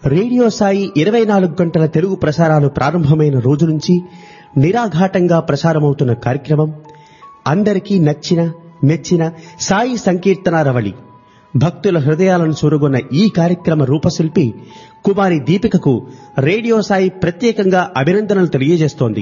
radio Sai ఇరవై నాలుగు గంటల తెలుగు ప్రసారాలు ప్రారంభమైన రోజు నుంచి నిరాఘాటంగా ప్రసారమవుతున్న కార్యక్రమం అందరికీ నచ్చిన మెచ్చిన సాయి సంకీర్తనారవళి భక్తుల హృదయాలను చూరగొన్న ఈ కార్యక్రమ రూపశిల్పి కుమారి దీపికకు రేడియో సాయి ప్రత్యేకంగా అభినందనలు తెలియజేస్తోంది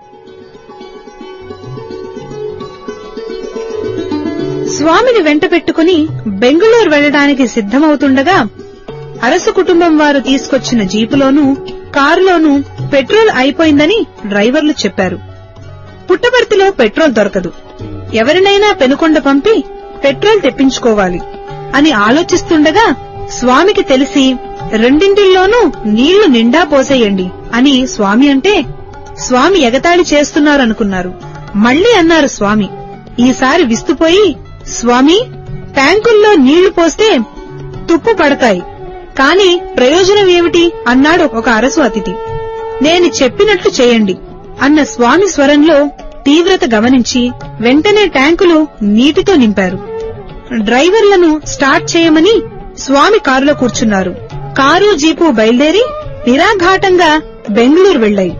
స్వామిని వెంట పెట్టుకుని బెంగుళూరు వెళ్లడానికి సిద్ధమవుతుండగా అరసు కుటుంబం వారు తీసుకొచ్చిన జీపులోనూ కారులోనూ పెట్రోల్ అయిపోయిందని డ్రైవర్లు చెప్పారు పుట్టపర్తిలో పెట్రోల్ దొరకదు ఎవరినైనా పెనుకొండ పంపి పెట్రోల్ తెప్పించుకోవాలి అని ఆలోచిస్తుండగా స్వామికి తెలిసి రెండింటిల్లోనూ నీళ్లు నిండా పోసేయండి అని స్వామి అంటే స్వామి ఎగతాళి చేస్తున్నారనుకున్నారు మళ్ళీ అన్నారు స్వామి ఈసారి విస్తుపోయి స్వామి ట్యాంకుల్లో నీళ్లు పోస్తే తుప్పు పడతాయి కాని ప్రయోజనం ఏమిటి అన్నాడు ఒక అరసు అతిథి నేను చెప్పినట్లు చేయండి అన్న స్వామి స్వరంలో తీవ్రత గమనించి వెంటనే ట్యాంకులు నీటితో నింపారు డ్రైవర్లను స్టార్ట్ చేయమని స్వామి కారులో కూర్చున్నారు కారు జీపు బయలుదేరి నిరాఘాటంగా బెంగళూరు వెళ్లాయి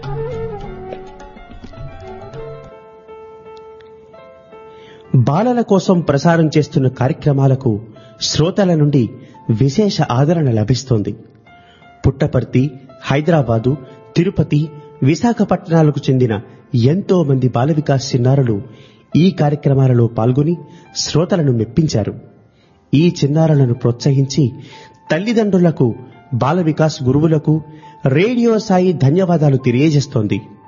బాలల కోసం ప్రసారం చేస్తున్న కార్యక్రమాలకు శ్రోతల నుండి విశేష ఆదరణ లభిస్తోంది పుట్టపర్తి హైదరాబాదు తిరుపతి విశాఖపట్నాలకు చెందిన ఎంతో మంది బాల వికాస్ చిన్నారులు ఈ కార్యక్రమాలలో పాల్గొని శ్రోతలను మెప్పించారు ఈ చిన్నారులను ప్రోత్సహించి తల్లిదండ్రులకు బాల వికాస్ గురువులకు రేడియో సాయి ధన్యవాదాలు తెలియజేస్తోంది